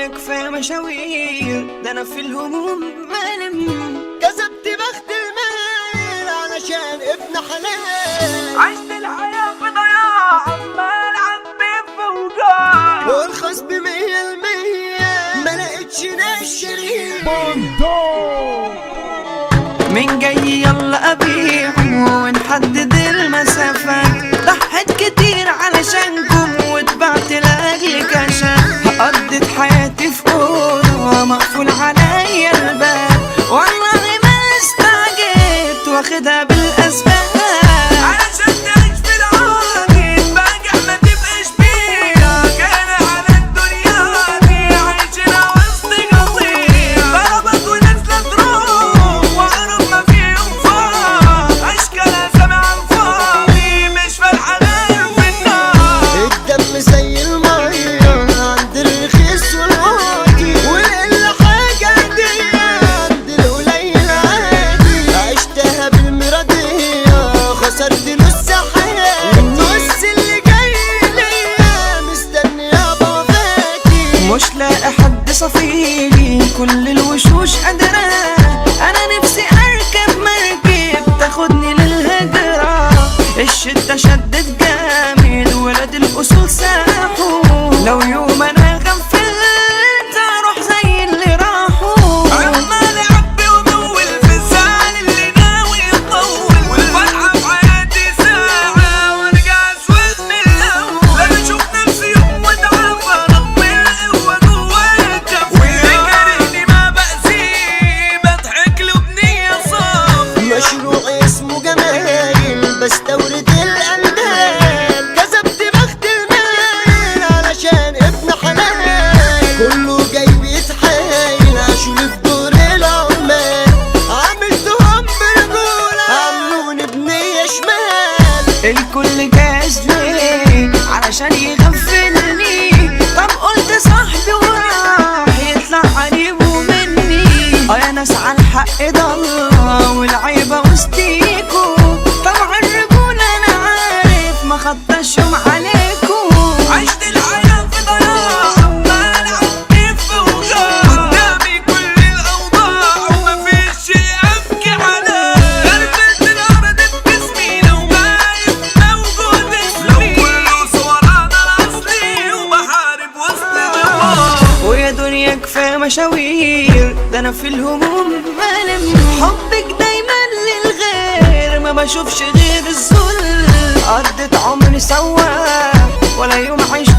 دنيا كفايه مشاوير ده انا في الهموم مالم كسبت بخت المال علشان ابن حلال عشت الحياه في ضياع عمال عبي في وجاع والخص بمية المية ما لقيتش ناس شريك مين جاي يلا ابيع ونحدد المسافات ضحيت كتير علشانكم واتبعت لاجل كشف قضيت حياتي في اوضه مقفول عليا الباب والله ما استعجلت واخدها بالاسباب علشان تعيش في العادي باجع ما تبقاش بيها كان على الدنيا دي عايشنا وسط قطيع ضربت ونازله تروح وعرف ما فيهم فاض اشكالها سامع الفاضي مش فالحه غير في النار الدم زي المية عند الرخيص والواطي والقلة حاجة عادية عند القليل عادي عشتها بالمرضية خسرت نص حياتي النص اللي جاي ليا مستني ابقى فاتي مش لاقي حد صفيلي كل الوشوش قادرة أنا نفسي أركب مركب تاخدني للهجرة الشدة شدت جامد ولاد الأصول ساحوا لو يوم أنا غفلت أروح زي اللي راحوا عمال أعبي وأمول في الزعل اللي ناوي يطول والفرحة في حياتي ساعة وأرجع أسود من الأول لما أشوف نفسي يوم وأتعافى رب القوة جوايا كفي ويجريني ما بأذيه بضحك له بنية صافية مشروع اسمه جمايل بستورد الأندال كسبت بخت المال علشان ابن حلال كله جاي بيتحايل عشان في دور العمال عملتهم برجولة عملوني بنية شمال الكل جاهز ليه علشان يغفلني طب قلت صاحبي وراح يطلع قريبه مني اه يا ناس على الحق ضل والعيبة وسطيكوا طبعا الرجولة انا عارف ما خطش يوم عليكوا عشت الحياة في ضياع عمال اعدي في وجاع قدامي كل الاوضاع ومفيش شيء ابكي عليه غربت الارض بجسمي لو ما يبقى موجود اسمي لو كله صور انا الاصلي وبحارب وسط الغمار ويا دنيا كفايه مشاوير ده انا في الهموم مالم حبك دايما للغير ما بشوفش غير الذل قضيت عمري سواح ولا يوم عايش